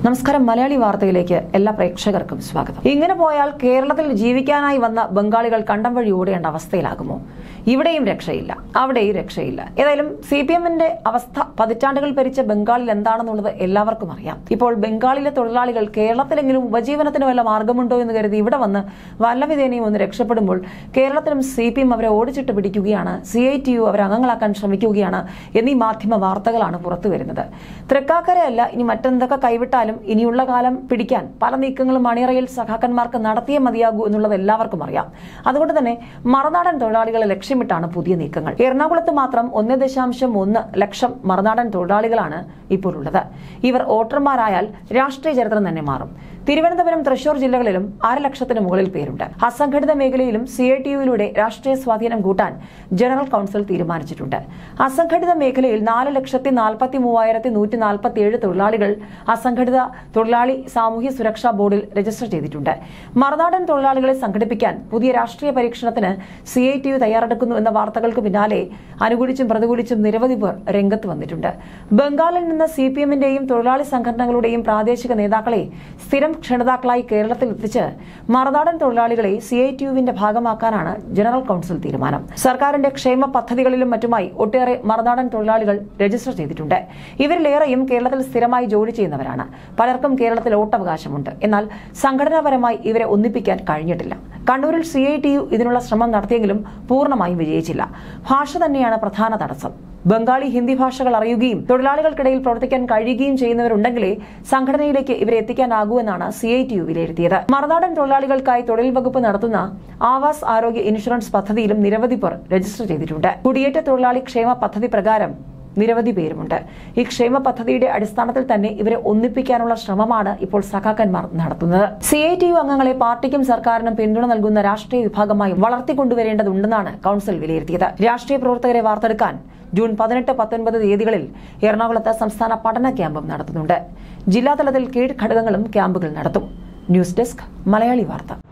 നമസ്കാരം മലയാളി വാർത്തയിലേക്ക് എല്ലാ പ്രേക്ഷകർക്കും സ്വാഗതം ഇങ്ങനെ പോയാൽ കേരളത്തിൽ ജീവിക്കാനായി വന്ന ബംഗാളികൾ കണ്ടം വഴി ഓടേണ്ട അവസ്ഥയിലാകുമോ ഇവിടെയും രക്ഷയില്ല അവിടെയും രക്ഷയില്ല ഏതായാലും സി പി എമ്മിന്റെ അവസ്ഥ പതിറ്റാണ്ടുകൾ ഭരിച്ച ബംഗാളിൽ എന്താണെന്നുള്ളത് എല്ലാവർക്കും അറിയാം ഇപ്പോൾ ബംഗാളിലെ തൊഴിലാളികൾ കേരളത്തിലെങ്കിലും ഉപജീവനത്തിന് വല്ല മാർഗമുണ്ടോ എന്ന് കരുതി ഇവിടെ വന്ന് വല്ലവിധേനയും ഒന്ന് രക്ഷപ്പെടുമ്പോൾ കേരളത്തിലും സി പി എം അവരെ ഓടിച്ചിട്ട് പിടിക്കുകയാണ് സി ഐ ടി യു അവരെ അംഗങ്ങളാക്കാൻ ശ്രമിക്കുകയാണ് എന്നീ മാധ്യമ വാർത്തകളാണ് പുറത്തു വരുന്നത് തൃക്കാക്കരയല്ല ഇനി മറ്റെന്തൊക്കെ കൈവിട്ടാലും ഇനിയുള്ള കാലം പിടിക്കാൻ പല നീക്കങ്ങളും മണിയറയിൽ സഖാക്കന്മാർക്ക് നടത്തിയേ മതിയാകൂ എന്നുള്ളത് എല്ലാവർക്കും അറിയാം അതുകൊണ്ട് തന്നെ മറുനാടൻ തൊഴിലാളികളെ ലക്ഷ്യമിട്ടാണ് പുതിയ നീക്കങ്ങൾ എറണാകുളത്ത് മാത്രം ഒന്ന് ദശാംശം ഒന്ന് ലക്ഷം മറുനാടൻ തൊഴിലാളികളാണ് ഇപ്പോൾ ഉള്ളത് ഇവർ വോട്ടർമാരായാൽ രാഷ്ട്രീയ ചരിത്രം തന്നെ മാറും തിരുവനന്തപുരം തൃശൂർ ജില്ലകളിലും അരലക്ഷത്തിന് മുകളിൽ പേരുണ്ട് അസംഘടിത മേഖലയിലും സി ഐ ടി യുയിലൂടെ രാഷ്ട്രീയ സ്വാധീനം കൂട്ടാൻ ജനറൽ കൌൺസിൽ തീരുമാനിച്ചിട്ടുണ്ട് അസംഘടിത മേഖലയിൽ നാല് ലക്ഷത്തി നാൽപ്പത്തി മൂവായിരത്തി നൂറ്റി നാൽപ്പത്തി ഏഴ് തൊഴിലാളികൾ അസംഘടിത തൊഴിലാളി സാമൂഹ്യ സുരക്ഷാ ബോർഡിൽ രജിസ്റ്റർ ചെയ്തിട്ടുണ്ട് മറുനാടൻ തൊഴിലാളികളെ സംഘടിപ്പിക്കാൻ പുതിയ രാഷ്ട്രീയ പരീക്ഷണത്തിന് സി ഐ ടി യു തയ്യാറെടുക്കുന്നു എന്ന വാർത്തകൾക്ക് പിന്നാലെ അനുകൂലിച്ചും പ്രതികൂലിച്ചും നിരവധി പേർ രംഗത്ത് വന്നിട്ടുണ്ട് ബംഗാളിൽ നിന്ന് സി പി എമ്മിന്റെയും തൊഴിലാളി സംഘടനകളുടെയും പ്രാദേശിക നേതാക്കളെ സ്ഥിരം ക്ഷണിതാക്കളായി കേരളത്തിൽ എത്തിച്ച് മറുനാടൻ തൊഴിലാളികളെ സി ഐ ടി യുവിന്റെ ഭാഗമാക്കാനാണ് ജനറൽ കൌൺസിൽ തീരുമാനം സർക്കാരിന്റെ ക്ഷേമ പദ്ധതികളിലും മറ്റുമായി ഒട്ടേറെ മറുനാടൻ തൊഴിലാളികൾ രജിസ്റ്റർ ചെയ്തിട്ടുണ്ട് ഇവരിലേറെയും കേരളത്തിൽ സ്ഥിരമായി ജോലി ചെയ്യുന്നവരാണ് പലർക്കും കേരളത്തിൽ വോട്ടവകാശമുണ്ട് എന്നാൽ സംഘടനാപരമായി ഇവരെ ഒന്നിപ്പിക്കാൻ കഴിഞ്ഞിട്ടില്ല കണ്ണൂരിൽ സി ഐ ടി യു ഇതിനുള്ള ശ്രമം നടത്തിയെങ്കിലും പൂർണ്ണമായും വിജയിച്ചില്ല ഭാഷ തന്നെയാണ് പ്രധാന തടസ്സം ബംഗാളി ഹിന്ദി ഭാഷകൾ അറിയുകയും തൊഴിലാളികൾക്കിടയിൽ പ്രവർത്തിക്കാൻ കഴിയുകയും ചെയ്യുന്നവരുണ്ടെങ്കിലേ സംഘടനയിലേക്ക് ഇവരെ എത്തിക്കാനാകൂ എന്നാണ് സി ഐ ടി യു വിലയിരുത്തിയത് മറുനാടൻ തൊഴിലാളികൾക്കായി തൊഴിൽ വകുപ്പ് നടത്തുന്ന ആവാസ് ആരോഗ്യ ഇൻഷുറൻസ് പദ്ധതിയിലും നിരവധി പേർ രജിസ്റ്റർ ചെയ്തിട്ടുണ്ട് കുടിയേറ്റ തൊഴിലാളി ക്ഷേമ പദ്ധതി പ്രകാരം നിരവധി പേരുമുണ്ട് ഈ ക്ഷേമ പദ്ധതിയുടെ അടിസ്ഥാനത്തിൽ തന്നെ ഇവരെ ഒന്നിപ്പിക്കാനുള്ള ശ്രമമാണ് ഇപ്പോൾ സഖാക്കന്മാർ നടത്തുന്നത് സി ഐ ടി യു അംഗങ്ങളെ പാർട്ടിക്കും സർക്കാരിനും പിന്തുണ നൽകുന്ന രാഷ്ട്രീയ വിഭാഗമായി വളർത്തിക്കൊണ്ടുവരേണ്ടതുണ്ടെന്നാണ് കൌൺസിൽ വിലയിരുത്തിയത് രാഷ്ട്രീയ പ്രവർത്തകരെ വാർത്തെടുക്കാൻ ജൂൺ പതിനെട്ട് പത്തൊൻപത് തീയതികളിൽ എറണാകുളത്ത് സംസ്ഥാന പഠന ക്യാമ്പും നടത്തുന്നുണ്ട് ജില്ലാതലത്തിൽ കീഴ്ഘടകങ്ങളും ക്യാമ്പുകൾ നടത്തും ന്യൂസ് ഡെസ്ക് മലയാളി വാർത്ത